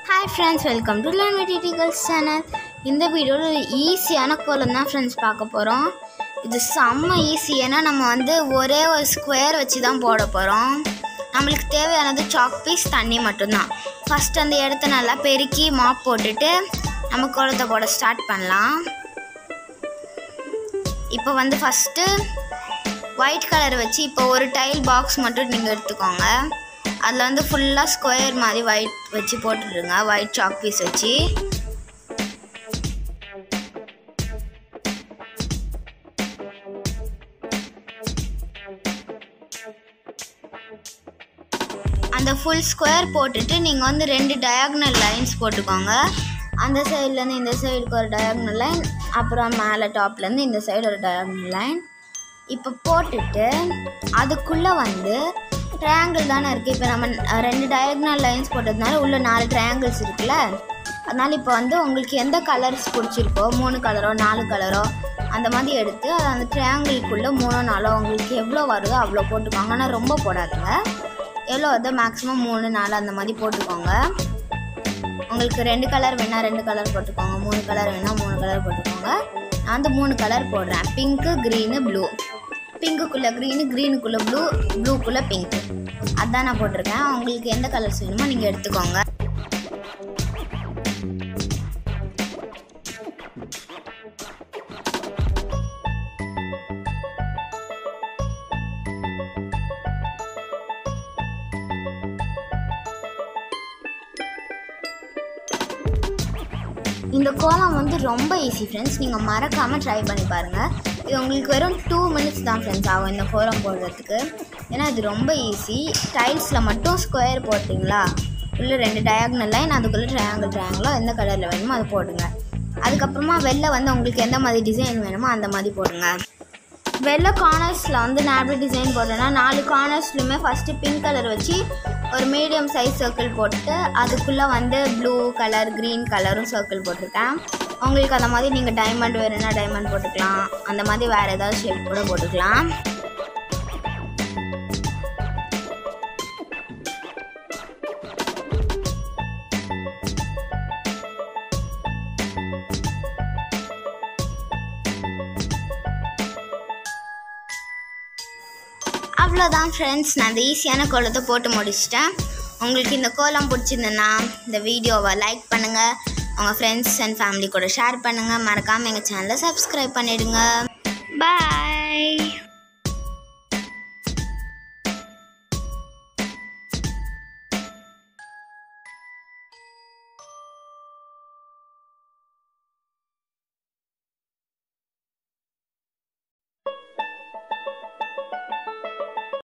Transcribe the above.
hi friends welcome to learn with girls channel இந்த வீடியோவில் ஈஸியான கோலம் தான் ஃப்ரெண்ட்ஸ் பார்க்க போகிறோம் இது செம்ம ஈஸி ஏன்னா நம்ம வந்து ஒரே ஒரு ஸ்கொயர் வச்சு தான் போட போகிறோம் நம்மளுக்கு தேவையானது சாக் பீஸ் தண்ணி மட்டும்தான் ஃபஸ்ட் அந்த இடத்த நல்லா பெருக்கி மாப் போட்டுட்டு நம்ம கோலத்தை போட ஸ்டார்ட் பண்ணலாம் இப்போ வந்து ஃபஸ்ட்டு ஒயிட் கலர் வச்சு இப்போ ஒரு டைல் பாக்ஸ் மட்டும் நீங்கள் எடுத்துக்கோங்க அதில் வந்து ஃபுல்லாக ஸ்கொயர் மாதிரி ஒயிட் வச்சு போட்டுடுங்க ஒயிட் சாக் பீஸ் வச்சு அந்த ஃபுல் ஸ்கொயர் போட்டுட்டு நீங்கள் வந்து ரெண்டு டயாக்னல் லைன்ஸ் போட்டுக்கோங்க அந்த சைட்லேருந்து இந்த சைடுக்கு ஒரு டயாக்னல் லைன் அப்புறம் மேலே டாப்லேருந்து இந்த சைடு ஒரு டயாக்னல் லைன் இப்போ போட்டுட்டு அதுக்குள்ளே வந்து ட்ரையாங்கிள் தானே இருக்குது இப்போ நம்ம அஹ், ரெண்டு டயக்னல் லைன்ஸ் போட்டதுனால உள்ள நாலு ட்ரையாங்கிள்ஸ் இருக்குல்ல அதனால் இப்போ வந்து உங்களுக்கு எந்த கலர்ஸ் பிடிச்சிருக்கோ மூணு கலரோ நாலு கலரோ அந்த மாதிரி எடுத்து அது அந்த ட்ரையாங்கிள்குள்ளே மூணோ நாலோ உங்களுக்கு எவ்வளோ வருதோ அவ்வளோ போட்டுக்கோங்க ஆனால் ரொம்ப போடாதுங்க எவ்வளோ வருதோ மேக்ஸிமம் மூணு நாலு அந்த மாதிரி போட்டுக்கோங்க உங்களுக்கு ரெண்டு கலர் வேணால் ரெண்டு கலர் போட்டுக்கோங்க மூணு கலர் வேணால் மூணு கலர் போட்டுக்கோங்க நான் வந்து மூணு கலர் போடுறேன் பிங்க்கு க்ரீனு ப்ளூ பிங்க்குக்குள்ளே க்ரீனு க்ரீனுக்குள்ளே ப்ளூ ப்ளூக்குள்ளே பிங்க்கு அதான் நான் போட்டிருக்கேன் உங்களுக்கு எந்த கலர்ஸ் வேணுமோ நீங்கள் எடுத்துக்கோங்க இந்த கோலம் வந்து ரொம்ப ஈஸி ஃப்ரெண்ட்ஸ் நீங்கள் மறக்காமல் ட்ரை பண்ணி பாருங்கள் இது உங்களுக்கு வெறும் டூ மினிட்ஸ் தான் ஃப்ரெண்ட்ஸ் ஆகும் இந்த கோலம் போடுறதுக்கு ஏன்னா இது ரொம்ப ஈஸி டைல்ஸில் மட்டும் ஸ்கொயர் போட்டிங்களா உள்ள ரெண்டு டயாக்னல் லைன் அதுக்குள்ளே ட்ரையாங்கிள் ட்ரையாங்கிளோ எந்த கலரில் வேணுமோ அதை போடுங்க அதுக்கப்புறமா வெளில வந்து உங்களுக்கு எந்த மாதிரி டிசைன் வேணுமோ அந்த மாதிரி போடுங்க வெள்ளை கார்னர்ஸில் வந்து நான் எப்படி டிசைன் போடுறேன்னா நாலு கார்னர்ஸ்லையுமே ஃபஸ்ட்டு பிங்க் கலர் வச்சு ஒரு மீடியம் சைஸ் சர்க்கிள் போட்டுட்டு அதுக்குள்ளே வந்து ப்ளூ கலர் க்ரீன் கலரும் சர்க்கிள் போட்டிருக்கேன் உங்களுக்கு அந்த மாதிரி நீங்கள் டைமண்ட் வேணும்னா டைமண்ட் போட்டுக்கலாம் அந்த மாதிரி வேறு ஏதாவது ஷேப் கூட போட்டுக்கலாம் அவ்வளோதான் ஃப்ரெண்ட்ஸ் நான் இந்த ஈஸியான கோலத்தை போட்டு முடிச்சிட்டேன் உங்களுக்கு இந்த கோலம் பிடிச்சிருந்ததுன்னா இந்த வீடியோவை லைக் பண்ணுங்கள் உங்கள் ஃப்ரெண்ட்ஸ் அண்ட் ஃபேமிலி கூட ஷேர் பண்ணுங்கள் மறக்காமல் எங்கள் சேனலை சப்ஸ்கிரைப் பண்ணிவிடுங்க பாய்